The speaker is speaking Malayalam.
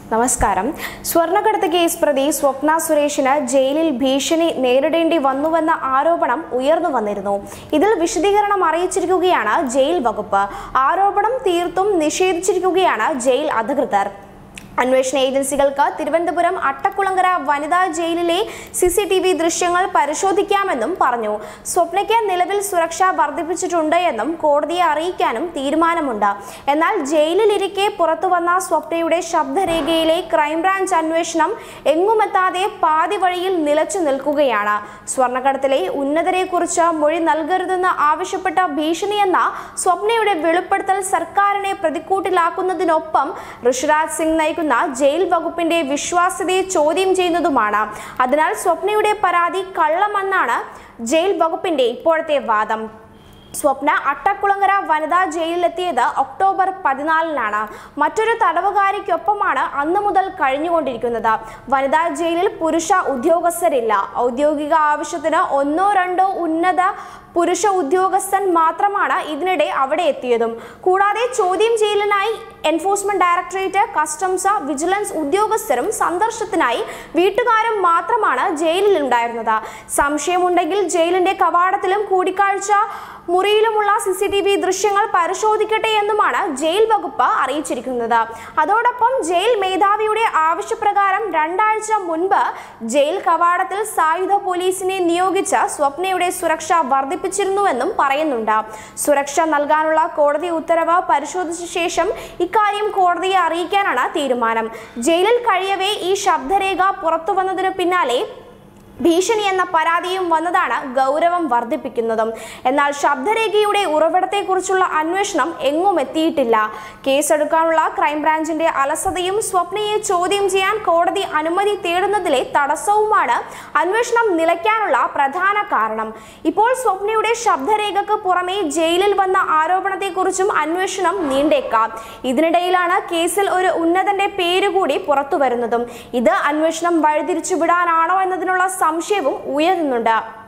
നമസ്കാരം സ്വർണ്ണക്കടത്ത് കേസ് പ്രതി സ്വപ്ന സുരേഷിന് ജയിലിൽ ഭീഷണി നേരിടേണ്ടി വന്നുവെന്ന ആരോപണം ഉയർന്നു വന്നിരുന്നു ഇതിൽ വിശദീകരണം അറിയിച്ചിരിക്കുകയാണ് ജയിൽ വകുപ്പ് ആരോപണം തീർത്തും നിഷേധിച്ചിരിക്കുകയാണ് ജയിൽ അധികൃതർ അന്വേഷണ ഏജൻസികൾക്ക് തിരുവനന്തപുരം അട്ടക്കുളങ്കര വനിതാ ജയിലിലെ സി സി ടി വി ദൃശ്യങ്ങൾ പരിശോധിക്കാമെന്നും പറഞ്ഞു സ്വപ്നയ്ക്ക് നിലവിൽ സുരക്ഷ വർദ്ധിപ്പിച്ചിട്ടുണ്ട് എന്നും കോടതിയെ അറിയിക്കാനും തീരുമാനമുണ്ട് എന്നാൽ ജയിലിലിരിക്കെ പുറത്തുവന്ന സ്വപ്നയുടെ ശബ്ദരേഖയിലെ ക്രൈംബ്രാഞ്ച് അന്വേഷണം എങ്ങുമെത്താതെ പാതി വഴിയിൽ നിലച്ചു നിൽക്കുകയാണ് സ്വർണ്ണക്കടത്തിലെ ഉന്നതരെക്കുറിച്ച് മൊഴി നൽകരുതെന്ന് ആവശ്യപ്പെട്ട ഭീഷണിയെന്ന സ്വപ്നയുടെ വെളിപ്പെടുത്തൽ സർക്കാരിനെ പ്രതിക്കൂട്ടിലാക്കുന്നതിനൊപ്പം ഋഷിരാജ് സിംഗ് നയിക്കുന്ന ജയിൽ വകുപ്പിന്റെ വിശ്വാസ്യതയെ ചോദ്യം ചെയ്യുന്നതുമാണ് അതിനാൽ സ്വപ്നയുടെ പരാതി കള്ളമെന്നാണ് ജയിൽ വകുപ്പിന്റെ ഇപ്പോഴത്തെ വാദം സ്വപ്ന അട്ടക്കുളങ്ങര വനിതാ ജയിലിലെത്തിയത് ഒക്ടോബർ പതിനാലിനാണ് മറ്റൊരു തടവുകാരിക്കൊപ്പമാണ് അന്ന് മുതൽ കഴിഞ്ഞുകൊണ്ടിരിക്കുന്നത് വനിതാ ജയിലിൽ പുരുഷ ഉദ്യോഗസ്ഥരില്ല ഔദ്യോഗിക ആവശ്യത്തിന് ഒന്നോ രണ്ടോ ഉന്നത പുരുഷ ഉദ്യോഗസ്ഥൻ മാത്രമാണ് ഇതിനിടെ അവിടെ എത്തിയതും കൂടാതെ ചോദ്യം ചെയ്യലിനായി എൻഫോഴ്സ്മെന്റ് ഡയറക്ടറേറ്റ് കസ്റ്റംസ് വിജിലൻസ് ഉദ്യോഗസ്ഥരും സന്ദർശനത്തിനായി വീട്ടുകാരും മാത്രമാണ് ജയിലിൽ ഉണ്ടായിരുന്നത് സംശയമുണ്ടെങ്കിൽ ജയിലിന്റെ കവാടത്തിലും കൂടിക്കാഴ്ച മുറിയിലുമുള്ള സി സി ടി വി ദൃശ്യങ്ങൾ പരിശോധിക്കട്ടെ എന്നുമാണ് ജയിൽ വകുപ്പ് അറിയിച്ചിരിക്കുന്നത് അതോടൊപ്പം ജയിൽ മേധാവിയുടെ ആവശ്യപ്രകാരം രണ്ടാഴ്ച മുൻപ് ജയിൽ കവാടത്തിൽ സായുധ പോലീസിനെ നിയോഗിച്ച് സ്വപ്നയുടെ സുരക്ഷ വർദ്ധിപ്പിച്ചിരുന്നുവെന്നും പറയുന്നുണ്ട് സുരക്ഷ നൽകാനുള്ള കോടതി ഉത്തരവ് പരിശോധിച്ച ശേഷം ഇക്കാര്യം കോടതിയെ അറിയിക്കാനാണ് തീരുമാനം ജയിലിൽ കഴിയവേ ഈ ശബ്ദരേഖ പുറത്തു വന്നതിനു പിന്നാലെ ഭീഷണി എന്ന പരാതിയും വന്നതാണ് ഗൗരവം വർദ്ധിപ്പിക്കുന്നതും എന്നാൽ ശബ്ദരേഖയുടെ ഉറവിടത്തെക്കുറിച്ചുള്ള അന്വേഷണം എങ്ങും എത്തിയിട്ടില്ല കേസെടുക്കാനുള്ള ക്രൈംബ്രാഞ്ചിന്റെ അലസതയും സ്വപ്നയെ ചോദ്യം ചെയ്യാൻ കോടതി അനുമതി തേടുന്നതിലെ തടസ്സവുമാണ് അന്വേഷണം നിലയ്ക്കാനുള്ള പ്രധാന കാരണം ഇപ്പോൾ സ്വപ്നയുടെ ശബ്ദരേഖക്ക് പുറമെ ജയിലിൽ വന്ന ആരോപണത്തെക്കുറിച്ചും അന്വേഷണം നീണ്ടേക്കാം ഇതിനിടയിലാണ് കേസിൽ ഒരു ഉന്നതന്റെ പേര് കൂടി പുറത്തു വരുന്നതും ഇത് അന്വേഷണം വഴിതിരിച്ചു വിടാനാണോ എന്നതിനുള്ള സംശയവും ഉയരുന്നുണ്ട്